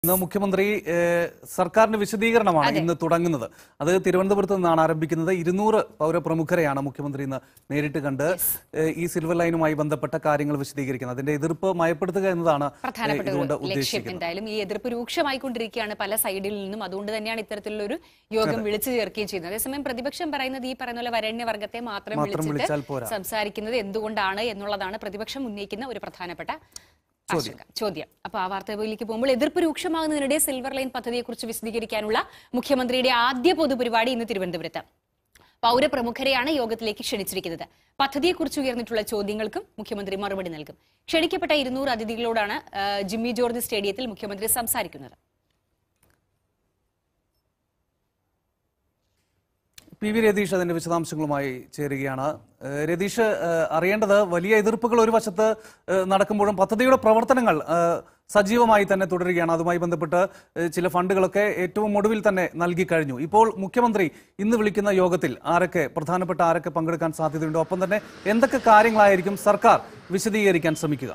ഇന്ന് മുഖ്യമന്ത്രി ഏഹ്, സർക്കാരിന്റെ വിശദീകരണമാണ് ഇന്ന് തുടങ്ങുന്നത് അത് തിരുവനന്തപുരത്ത് നിന്നാണ് ആരംഭിക്കുന്നത് ഇരുന്നൂറ് പൗരപ്രമുഖരെയാണ് മുഖ്യമന്ത്രി ഇന്ന് നേരിട്ട് കണ്ട് ഏഹ്, ഈ സിൽവർ ലൈനുമായി ബന്ധപ്പെട്ട കാര്യങ്ങൾ വിശദീകരിക്കുന്നത് അതിന്റെ എതിർപ്പ് മയപ്പെടുത്തുക എന്നതാണ് ഏഹ്, പ്രധാനപ്പെട്ട ഇതുകൊണ്ട് ഒരു ലക്ഷ്യം ഉദ്ദേശിക്കുന്നത് എന്തായാലും ഈ എതിർപ്പ് രൂക്ഷമായിക്കൊണ്ടിരിക്കുകയാണ് പല സൈഡിൽ നിന്നും അതുകൊണ്ട് തന്നെയാണ് ഇത്തരത്തിലുള്ള ഒരു യോഗം വിളിച്ചു ചേർക്കുകയും ചെയ്യുന്നത് അതേസമയം പ്രതിപക്ഷം പറയുന്നത് ഈ പറയുന്ന പോലെ വരണ്യവർഗത്തെ മാത്രം മാത്രം വിളിച്ചാൽ പോരാ. വിളിച്ചിട്ട് സംസാരിക്കുന്നത് എന്തുകൊണ്ടാണ് എന്നുള്ളതാണ് പ്രതിപക്ഷം ഉന്നയിക്കുന്ന ഒരു പ്രധാനപ്പെട്ട ആശങ്ക ചോദ്യം അപ്പൊ ആ വാർത്തയിലേക്ക് പോകുമ്പോൾ എതിർപ്പ് രൂക്ഷമാകുന്നതിനിടെ സിൽവർ ലൈൻ പദ്ധതിയെക്കുറിച്ച് വിശദീകരിക്കാനുള്ള മുഖ്യമന്ത്രിയുടെ ആദ്യ പൊതുപരിപാടി ഇന്ന് തിരുവനന്തപുരത്ത് പൗരപ്രമുഖരെയാണ് യോഗത്തിലേക്ക് ക്ഷണിച്ചിരിക്കുന്നത് പദ്ധതിയെക്കുറിച്ച് ഉയർന്നിട്ടുള്ള ചോദ്യങ്ങൾക്കും മുഖ്യമന്ത്രി മറുപടി നൽകും ക്ഷണിക്കപ്പെട്ട ഇരുന്നൂറ് അതിഥികളോടാണ് ആ, ജിമ്മി ജോർജ് സ്റ്റേഡിയത്തിൽ മുഖ്യമന്ത്രി സംസാരിക്കുന്നത് പി വി രതീഷ് അതിന്റെ വിശദാംശങ്ങളുമായി ചേരുകയാണ് ഏഹ്, രതീഷ് ഏഹ്, അറിയേണ്ടത് വലിയ എതിർപ്പുകൾ ഒരു വശത്ത് ഏഹ്, നടക്കുമ്പോഴും പദ്ധതിയുടെ പ്രവർത്തനങ്ങൾ ഏഹ്, സജീവമായി തന്നെ തുടരുകയാണ് അതുമായി ബന്ധപ്പെട്ട് ഏഹ്, ചില ഫണ്ടുകളൊക്കെ ഏറ്റവും ഒടുവിൽ തന്നെ നൽകി കഴിഞ്ഞു ഇപ്പോൾ മുഖ്യമന്ത്രി ഇന്ന് വിളിക്കുന്ന യോഗത്തിൽ ആരൊക്കെ പ്രധാനപ്പെട്ട ആരൊക്കെ പങ്കെടുക്കാൻ സാധ്യതയുണ്ട് ഒപ്പം തന്നെ എന്തൊക്കെ കാര്യങ്ങളായിരിക്കും സർക്കാർ വിശദീകരിക്കാൻ ശ്രമിക്കുക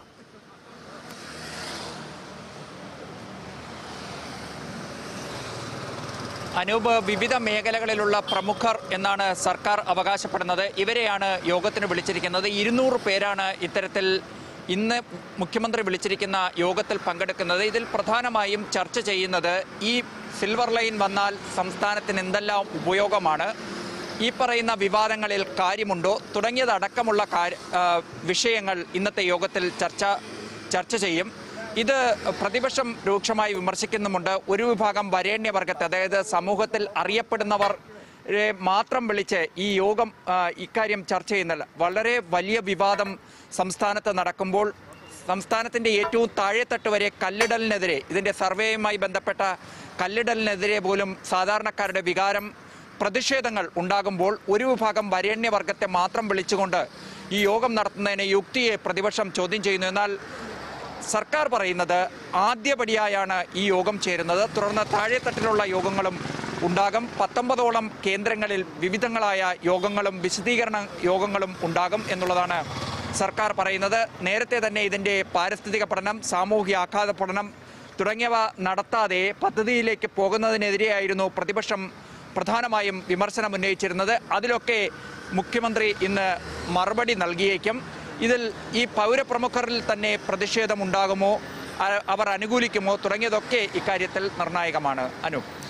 അനൂപ് വിവിധ മേഖലകളിലുള്ള പ്രമുഖർ എന്നാണ് സർക്കാർ അവകാശപ്പെടുന്നത് ഇവരെയാണ് യോഗത്തിന് വിളിച്ചിരിക്കുന്നത് ഇരുന്നൂറ് പേരാണ് ഇത്തരത്തിൽ ഇന്ന് മുഖ്യമന്ത്രി വിളിച്ചിരിക്കുന്ന യോഗത്തിൽ പങ്കെടുക്കുന്നത് ഇതിൽ പ്രധാനമായും ചർച്ച ചെയ്യുന്നത് ഈ സിൽവർ ലൈൻ വന്നാൽ സംസ്ഥാനത്തിന് എന്തെല്ലാം ഉപയോഗമാണ് ഈ പറയുന്ന വിവാദങ്ങളിൽ കാര്യമുണ്ടോ തുടങ്ങിയതടക്കമുള്ള കാര്യ ആ, വിഷയങ്ങൾ ഇന്നത്തെ യോഗത്തിൽ ചർച്ച ചർച്ച ചെയ്യും ഇത് പ്രതിപക്ഷം രൂക്ഷമായി വിമർശിക്കുന്നുമുണ്ട് ഒരു വിഭാഗം വരേണ്യവർഗത്തെ അതായത് സമൂഹത്തിൽ അറിയപ്പെടുന്നവർ രെ മാത്രം വിളിച്ച് ഈ യോഗം ആ, ഇക്കാര്യം ചർച്ച ചെയ്യുന്നില്ല വളരെ വലിയ വിവാദം സംസ്ഥാനത്ത് നടക്കുമ്പോൾ സംസ്ഥാനത്തിന്റെ ഏറ്റവും താഴെത്തട്ട് വരെ കല്ലിടലിനെതിരെ ഇതിന്റെ സർവേയുമായി ബന്ധപ്പെട്ട കല്ലിടലിനെതിരെ പോലും സാധാരണക്കാരുടെ വികാരം പ്രതിഷേധങ്ങൾ ഉണ്ടാകുമ്പോൾ ഒരു വിഭാഗം വരേണ്യവർഗത്തെ മാത്രം വിളിച്ചുകൊണ്ട് ഈ യോഗം നടത്തുന്നതിന് യുക്തിയെ പ്രതിപക്ഷം ചോദ്യം ചെയ്യുന്നു എന്നാൽ സർക്കാർ പറയുന്നത് ആദ്യപടിയായാണ് ഈ യോഗം ചേരുന്നത് തുടർന്ന് താഴെത്തട്ടിലുള്ള യോഗങ്ങളും ഉണ്ടാകും പത്തൊമ്പതോളം കേന്ദ്രങ്ങളിൽ വിവിധങ്ങളായ യോഗങ്ങളും വിശദീകരണ യോഗങ്ങളും ഉണ്ടാകും എന്നുള്ളതാണ് സർക്കാർ പറയുന്നത് നേരത്തെ തന്നെ ഇതിൻ്റെ പാരിസ്ഥിതിക പഠനം സാമൂഹിക ആഘാത പഠനം തുടങ്ങിയവ നടത്താതെ പദ്ധതിയിലേക്ക് പോകുന്നതിനെതിരെയായിരുന്നു പ്രതിപക്ഷം പ്രധാനമായും വിമർശനം ഉന്നയിച്ചിരുന്നത് അതിലൊക്കെ മുഖ്യമന്ത്രി ഇന്ന് മറുപടി നൽകിയേക്കും ഇതിൽ ഈ പൗരപ്രമുഖരിൽ തന്നെ പ്രതിഷേധമുണ്ടാകുമോ അ- അവർ അനുകൂലിക്കുമോ തുടങ്ങിയതൊക്കെ ഇക്കാര്യത്തിൽ നിർണായകമാണ് അനു